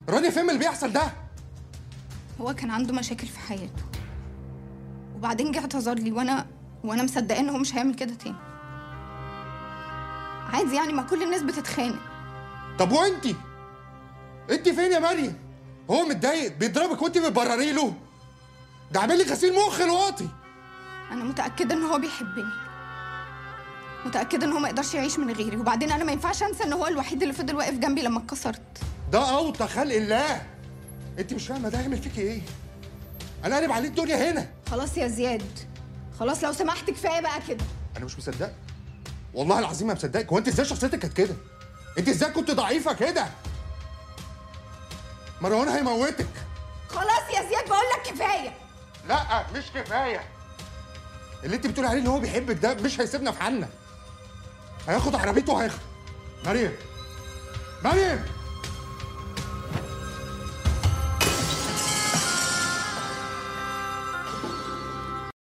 رانيا فين اللي بيحصل ده هو كان عنده مشاكل في حياته وبعدين جه اعتذر لي وانا وانا مصدقاه ان هو مش هيعمل كده تاني عادي يعني ما كل الناس بتتخانق طب وانتي انت فين يا مريم هو متضايق بيضربك وانت بتبرري له ده عامل لي غسيل مخ الواطي انا متاكده ان هو بيحبني متاكده ان هو ما يقدرش يعيش من غيري وبعدين انا ما ينفعش انسى ان هو الوحيد اللي فضل واقف جنبي لما اتكسرت ده اوطى خلق الله انت مش فاهمه ده هيعمل فيكي ايه انا قلب عليه الدنيا هنا خلاص يا زياد خلاص لو سمحت كفايه بقى كده انا مش مصدقك والله العظيم ما مصدقك هو انت ازاي شخصيتك كانت كده انت ازاي كنت ضعيفه كده مروان هيموتك خلاص يا زياد بقول لك كفايه لا مش كفايه اللي انت بتقولي عليه ان هو بيحبك ده مش هيسيبنا في حالنا هياخد عربيته وهيخ مريم مريم